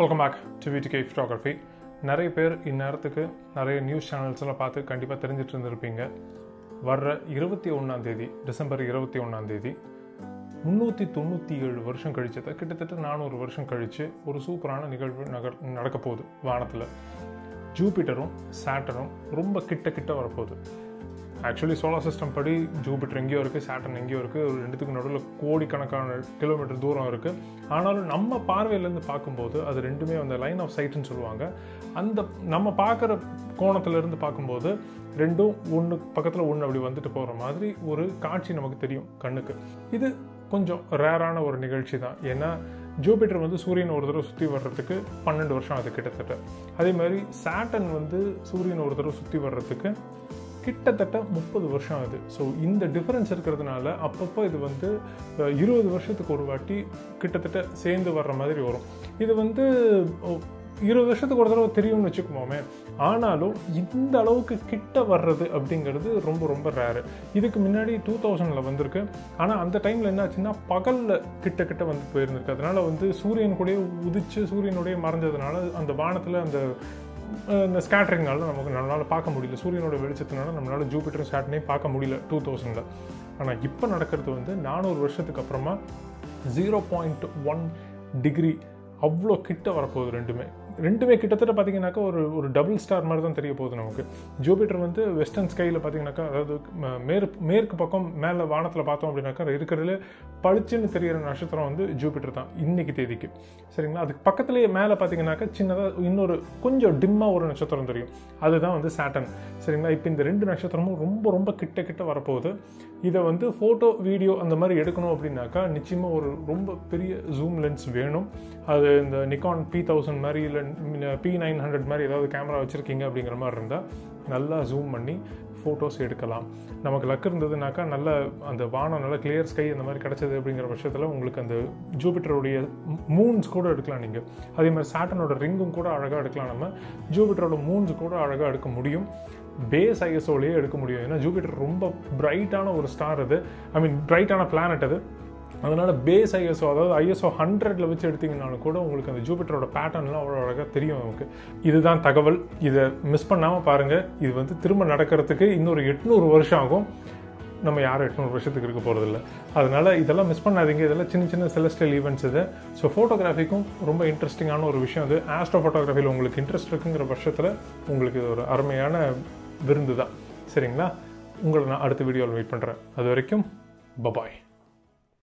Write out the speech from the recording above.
welcome back to VDK photography நிறைய பேர் இந்நேரத்துக்கு நிறைய நியூஸ் சேனல்ஸ் எல்லாம் பார்த்து கண்டிப்பாக தெரிஞ்சிட்டு இருந்திருப்பீங்க வர்ற இருபத்தி ஒன்றாம் தேதி டிசம்பர் இருபத்தி ஒன்றாம் தேதி முந்நூற்றி தொண்ணூற்றி ஏழு வருஷம் கழிச்சது கிட்டத்தட்ட நானூறு வருஷம் கழித்து ஒரு சூப்பரான நிகழ்வு நகர் நடக்க போகுது வானத்தில் ஜூபிட்டரும் சாட்டரும் ரொம்ப கிட்ட கிட்ட வரப்போகுது ஆக்சுவலி சோலார் சிஸ்டம் படி ஜூபிட்டர் எங்கேயோ இருக்குது சாட்டன் எங்கேயோ இருக்குது ஒரு ரெண்டுத்துக்கு நடுவில் கோடிக்கணக்கான கிலோமீட்டர் தூரம் இருக்குது ஆனாலும் நம்ம பார்வையிலேருந்து பார்க்கும்போது அது ரெண்டுமே அந்த லைன் ஆஃப் சைட்னு சொல்லுவாங்க அந்த நம்ம பார்க்குற கோணத்துலேருந்து பார்க்கும்போது ரெண்டும் ஒன்று பக்கத்தில் ஒன்று அப்படி வந்துட்டு போகிற மாதிரி ஒரு காட்சி நமக்கு தெரியும் கண்ணுக்கு இது கொஞ்சம் ரேரான ஒரு நிகழ்ச்சி தான் ஏன்னா ஜூபிட்டர் வந்து சூரியன் ஒரு தடவை சுற்றி வர்றதுக்கு பன்னெண்டு வருஷம் அது கிட்டத்தட்ட அதே மாதிரி சாட்டன் வந்து சூரியன் ஒரு தடவை சுற்றி வர்றதுக்கு கிட்டத்தட்ட முப்பது வருஷம் ஆகுது ஸோ இந்த டிஃப்ரென்ஸ் இருக்கிறதுனால அப்பப்போ இது வந்து அஹ், இருபது வருஷத்துக்கு ஒரு வாட்டி கிட்டத்தட்ட சேர்ந்து வர்ற மாதிரி வரும் இது வந்து ஓ, இருபது வருஷத்துக்கு ஒரு தடவை தெரியும்னு வச்சுக்கோமே ஆனாலும் இந்த அளவுக்கு கிட்ட வர்றது அப்படிங்கிறது ரொம்ப ரொம்ப ரேரு இதுக்கு முன்னாடி டூ தௌசண்டில் வந்திருக்கு ஆனால் அந்த டைமில் என்ன ஆச்சுன்னா பகலில் கிட்ட கிட்ட வந்து போயிருந்திருக்கு அதனால வந்து சூரியன் கூடயே உதிச்சு சூரியனுடைய மறைஞ்சதுனால அந்த வானத்தில் அந்த அஹ் இந்த ஸ்கேட்டரிங்னால நமக்கு நம்மளால் பார்க்க முடியல சூரியனோட வெளிச்சத்தினால நம்மளால் ஜூபிட்டரும் சாட்டனையும் பார்க்க முடியல டூ தௌசண்டில் ஆனால் இப்போ நடக்கிறது வந்து நானூறு வருஷத்துக்கு அப்புறமா ஜீரோ பாயிண்ட் ஒன் டிகிரி அவ்வளோ கிட்ட வரப்போகுது ரெண்டுமே ரெண்டுமே கிட்டத்தட்ட பார்த்தீங்கன்னாக்கா ஒரு ஒரு டபுள் ஸ்டார் மாதிரி தான் தெரிய போகுது நமக்கு ஜூபிட்டர் வந்து வெஸ்டர்ன் ஸ்கையில் பார்த்தீங்கன்னாக்கா அதாவது ம- மேற்கு மேற்கு பக்கம் மேலே வானத்தில் பார்த்தோம் அப்படின்னாக்கா இருக்கிறதுல பளிச்சுன்னு தெரியிற நட்சத்திரம் வந்து ஜூபிட்டர் தான் இன்னைக்கு தேதிக்கு சரிங்களா அதுக்கு பக்கத்துலேயே மேலே பார்த்தீங்கன்னாக்கா சின்னதாக இன்னொரு கொஞ்சம் டிம்மாக ஒரு நட்சத்திரம் தெரியும் அதுதான் வந்து சாட்டன் சரிங்களா இப்போ இந்த ரெண்டு நட்சத்திரமும் ரொம்ப ரொம்ப கிட்ட கிட்ட வரப்போகுது இதை வந்து ஃபோட்டோ வீடியோ அந்த மாதிரி எடுக்கணும் அப்படின்னாக்கா நிச்சயமாக ஒரு ரொம்ப பெரிய ஜூம் லென்ஸ் வேணும் அது இந்த நிக்கான் பி தௌசண்ட் மாதிரி இல்லை பி நைன் ஹண்ட்ரட் மாதிரி ஏதாவது கேமரா வச்சுருக்கீங்க அப்படிங்கிற மாதிரி இருந்தால் நல்லா ஜூம் பண்ணி ஃபோட்டோஸ் எடுக்கலாம் நமக்கு லக் இருந்ததுனாக்கா நல்ல அந்த வானம் நல்ல கிளியர் ஸ்கை அந்த மாதிரி கிடச்சது அப்படிங்கிற பட்சத்தில் உங்களுக்கு அந்த ஜூபிட்டருடைய மூன்ஸ் கூட எடுக்கலாம் நீங்கள் அதே மாதிரி சாட்டனோட ரிங்கும் கூட அழகாக எடுக்கலாம் நம்ம ஜூபிட்டரோட மூன்ஸ் கூட அழகாக எடுக்க முடியும் பேஸ் ஐஎஸ்ஓலேயே எடுக்க முடியும் ஏன்னா ஜூபிட்டர் ரொம்ப பிரைட்டான ஒரு ஸ்டார் அது ஐ மீன் பிரைட்டான பிளானட் அது அதனால பேஸ் ஐஎஸ்ஓ அதாவது ஐஎஸ்ஓ ஹண்ட்ரட்ல வச்சு எடுத்தீங்கனாலும் கூட உங்களுக்கு அந்த ஜூபிட்டரோட பேட்டர்ன்லாம் அவ்வளோ அழகாக தெரியும் நமக்கு இதுதான் தகவல் இதை மிஸ் பண்ணாமல் பாருங்கள் இது வந்து திரும்ப நடக்கிறதுக்கு இன்னொரு எட்நூறு வருஷம் ஆகும் நம்ம யாரும் எட்நூறு வருஷத்துக்கு இருக்க போகிறதில்ல அதனால இதெல்லாம் மிஸ் பண்ணாதீங்க இதெல்லாம் சின்ன சின்ன செலஸ்டியல் ஈவெண்ட்ஸ் இது ஸோ ஃபோட்டோகிராஃபிக்கும் ரொம்ப இன்ட்ரெஸ்டிங்கான ஒரு விஷயம் அது ஆஸ்ட்ரோ ஃபோட்டோகிராஃபியில் உங்களுக்கு இன்ட்ரெஸ்ட் இருக்குங்கிற பட்சத்தில் உங்களுக்கு இது ஒரு அருமையான விருந்து தான் சரிங்களா உங்களை நான் அடுத்த வீடியோவில் வெயிட் பண்ணுறேன் அது வரைக்கும் பபாய்